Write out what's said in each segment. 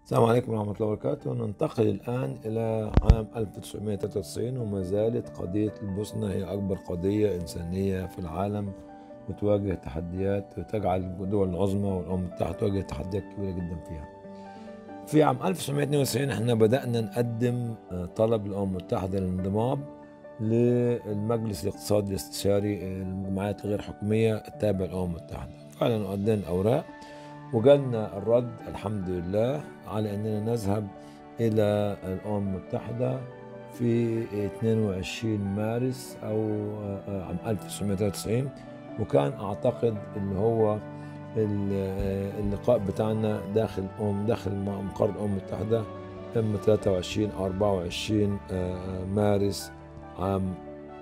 السلام عليكم ورحمة الله وبركاته ننتقل الآن إلى عام 1993 وما زالت قضية البوسنة هي أكبر قضية إنسانية في العالم وتواجه تحديات وتجعل الدول العظمى والأمم المتحدة تواجه تحديات كبيرة جدا فيها في عام 1992 احنا بدأنا نقدم آه، طلب للأمم المتحدة للانضمام للمجلس الاقتصادي الاستشاري آه، المجموعات الغير حكومية التابع للأمم المتحدة فعلا قدمنا الأوراق وجالنا الرد الحمد لله على اننا نذهب الى الامم المتحده في 22 مارس او آه، عام 1993 وكان اعتقد اللي هو ال- آه، اللقاء بتاعنا داخل أم داخل مقر الامم المتحده اما 23 او 24 آه، مارس عام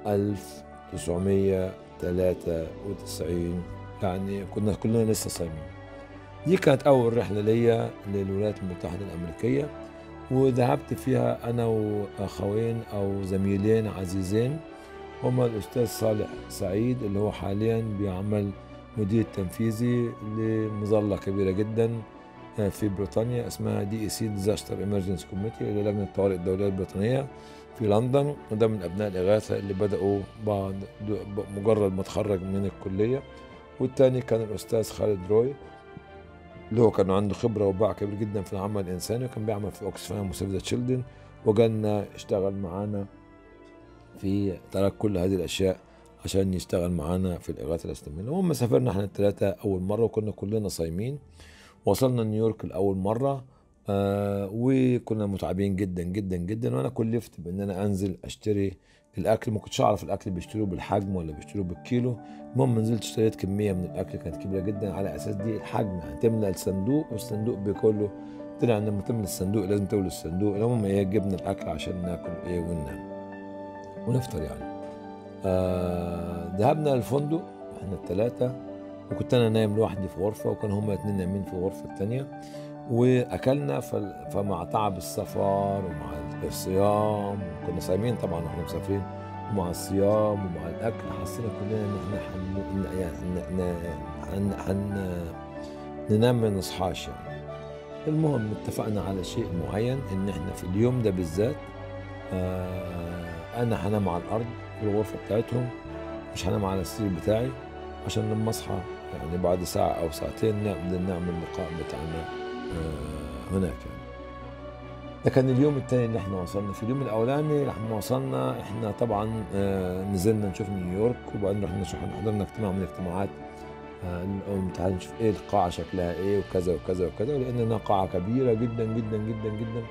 1993 يعني كنا كلنا لسه صايمين دي كانت أول رحلة ليا للولايات المتحدة الأمريكية وذهبت فيها أنا وأخوين أو زميلين عزيزين هما الأستاذ صالح سعيد اللي هو حاليا بيعمل مدير تنفيذي لمظلة كبيرة جدا آه، في بريطانيا اسمها دي اي سي ديزاستر ايمرجنسي كوميتي اللي لجنة الطوارئ الدولية البريطانية في لندن وده من أبناء الإغاثة اللي بدأوا بعد مجرد ما اتخرج من الكلية والتاني كان الأستاذ خالد روي اللي هو كان عنده خبره وباع كبير جدا في العمل الانساني وكان بيعمل في اوكسفام وسيف ذا تشيلدرن وجالنا اشتغل معانا في ترك كل هذه الاشياء عشان يشتغل معانا في الاغاثه الاسلاميه المهم سافرنا احنا الثلاثه اول مره وكنا كلنا صايمين وصلنا نيويورك لاول مره آه وكنا متعبين جدا جدا جدا وانا كلفت بان انا انزل اشتري الاكل ما كنتش اعرف الاكل بيشتروه بالحجم ولا بيشتروه بالكيلو المهم نزلت اشتريت كميه من الاكل كانت كبيره جدا على اساس دي الحجم يعني تملى الصندوق والصندوق بكله طلع ان لما تملى الصندوق لازم تولي الصندوق المهم ايه جبنا الاكل عشان ناكل ايه وننام ونفطر يعني آه ذهبنا للفندق احنا الثلاثه وكنت انا نايم لوحدي في غرفه وكان هما الاثنين نايمين في الغرفه الثانيه واكلنا فال- فمع تعب السفر ومع الصيام كنا صايمين طبعا واحنا مسافرين ومع الصيام ومع الاكل حسينا كلنا ان احنا حن... إن- يعني ن- ن- هن... هن... ننام ما نصحاش يعني المهم اتفقنا على شيء معين ان احنا في اليوم ده بالذات آه انا هنام على الارض في الغرفه بتاعتهم مش هنام على السرير بتاعي عشان لما اصحى يعني بعد ساعه او ساعتين نقدر نعمل اللقاء بتاعنا آه هناك يعني ده كان اليوم الثاني اللي احنا وصلنا في اليوم الاولاني لما وصلنا احنا طبعا آه نزلنا نشوف نيويورك وبعدين رحنا نشوف حضرنا اجتماع من الاجتماعات آه، الامم المتحده نشوف ايه القاعه شكلها ايه وكذا وكذا وكذا ولانها قاعه كبيره جدا جدا جدا جدا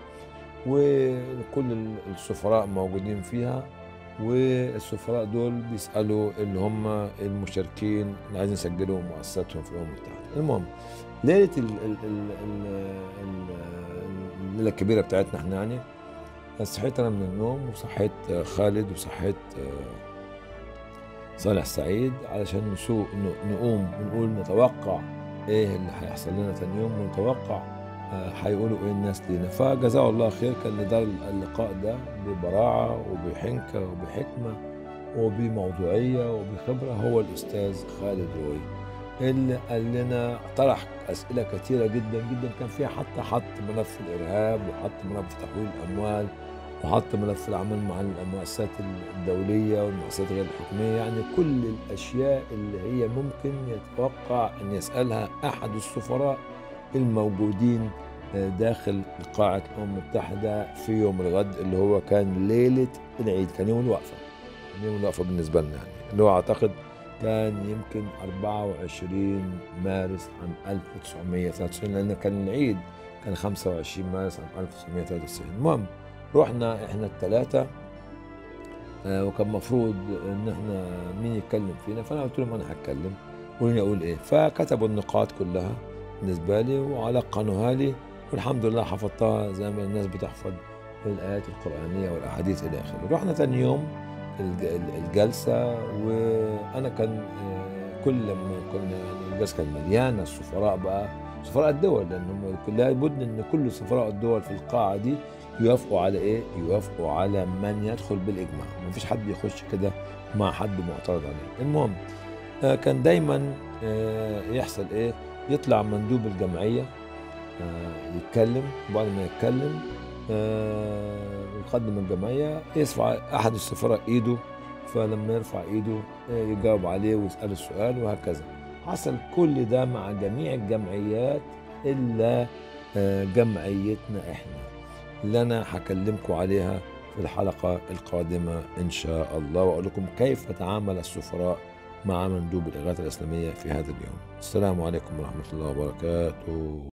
وكل ال- السفراء موجودين فيها والسفراء دول بيسالوا اللي هم المشاركين اللي عايزين يسجلوا مؤسساتهم في الامم المتحده المهم ليله ال- ال- ال- ال- ال- الليله الكبيره بتاعتنا احنا يعني صحيت انا من النوم وصحيت آه، خالد وصحيت آه، صالح سعيد علشان نسوق ن- نقوم ونقول نتوقع ايه اللي هيحصل لنا تاني يوم ونتوقع آه، هيقولوا ايه الناس لينا فجزاه الله خير كان اللي دار اللقاء ده ببراعه وبحنكه وبحكمه وبموضوعيه وبخبره هو الاستاذ خالد روي اللي قال لنا طرح اسئله كثيره جدا جدا كان فيها حتى حط ملف الارهاب وحط ملف تحويل الاموال وحط ملف العمل مع المؤسسات الدوليه والمؤسسات غير الحكوميه يعني كل الاشياء اللي هي ممكن يتوقع ان يسالها احد السفراء الموجودين داخل قاعة الأمم المتحدة في يوم الغد اللي هو كان ليلة العيد كان يوم الوقفة كان يوم الوقفة بالنسبة لنا يعني اللي هو أعتقد كان يمكن 24 مارس عام 1993 لأن كان العيد كان 25 مارس عام 1993 المهم رحنا احنا الثلاثة آه، وكان مفروض ان احنا مين يتكلم فينا فانا قلت لهم انا هتكلم قولوا لي اقول ايه فكتبوا النقاط كلها بالنسبه لي وعلقنوها لي والحمد لله حفظتها زي ما الناس بتحفظ الايات القرانيه والاحاديث الى اخره رحنا ثاني يوم الج- ال- الجلسه وانا كان آه، كل لما كنا يعني الجلسه كانت مليانه السفراء بقى سفراء الدول لانهم لابد ان كل سفراء الدول في القاعه دي يوافقوا على ايه؟ يوافقوا على من يدخل بالاجماع، ما فيش حد يخش كده مع حد معترض عليه، المهم آه، كان دايما آه، يحصل ايه؟ يطلع مندوب الجمعيه آه، يتكلم وبعد ما يتكلم آه، يقدم الجمعية يرفع أحد السفراء إيده فلما يرفع إيده آه، يجاوب عليه ويسأل السؤال وهكذا حصل كل ده مع جميع الجمعيات إلا آه، جمعيتنا إحنا اللي أنا هكلمكم عليها في الحلقة القادمة إن شاء الله وأقول لكم كيف تعامل السفراء مع مندوب الإغاثة الإسلامية في هذا اليوم السلام عليكم ورحمة الله وبركاته